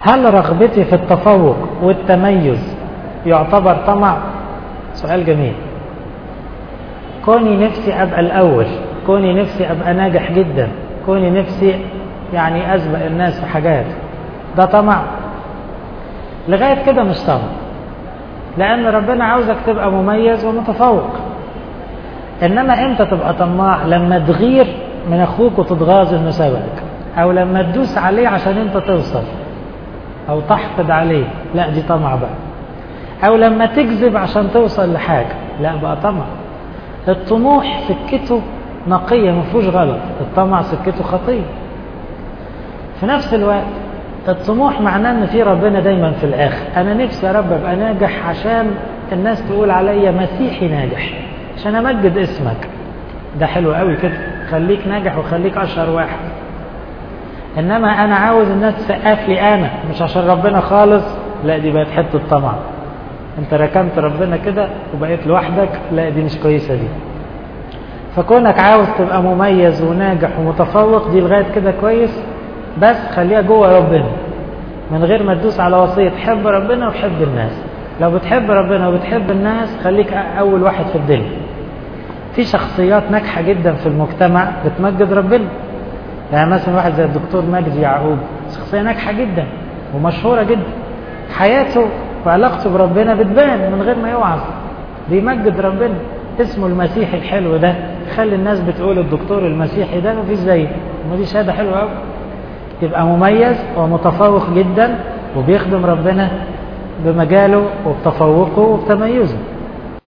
هل رغبتي في التفوق والتميز يعتبر طمع سؤال جميل كوني نفسي ابقى الاول كوني نفسي ابقى ناجح جدا كوني نفسي يعني اسبق الناس في حاجات ده طمع لغايه كده مش طمع لان ربنا عاوزك تبقى مميز ومتفوق انما امتى تبقى طماع لما تغير من اخوك وتتغاظ انه سبقك او لما تدوس عليه عشان انت توصل او تحقد عليه لا دي طمع بقى او لما تكذب عشان توصل لحاجه لا بقى طمع الطموح سكته نقيه ما فيهوش غلط الطمع سكته خطيه في نفس الوقت الطموح معناه ان في ربنا دايما في الاخر انا نفسي يا رب ابقى ناجح عشان الناس تقول عليا مسيحي ناجح عشان امجد اسمك ده حلو قوي كده خليك ناجح وخليك اشهر واحد انما انا عاوز الناس تسقف لي انا مش عشان ربنا خالص لا دي بقت حته طمع انت ركنت ربنا كده وبقيت لوحدك لا دي مش كويسه دي فكونك عاوز تبقى مميز وناجح ومتفوق دي لغايه كده كويس بس خليها جوه ربنا من غير ما تدوس على وصيه تحب ربنا وتحب الناس لو بتحب ربنا وبتحب الناس خليك اول واحد في الدنيا في شخصيات ناجحه جدا في المجتمع بتمجد ربنا يعني مثلا واحد زي الدكتور مجدي يعقوب شخصيه ناجحه جدا ومشهوره جدا حياته وعلاقته بربنا بتبان من غير ما يوعظ بيمجد ربنا اسمه المسيحي الحلو ده خلي الناس بتقول الدكتور المسيحي ده مفيش زيه ما دي شهاده حلوه قوي يبقى مميز ومتفوق جدا وبيخدم ربنا بمجاله وبتفوقه وبتميزه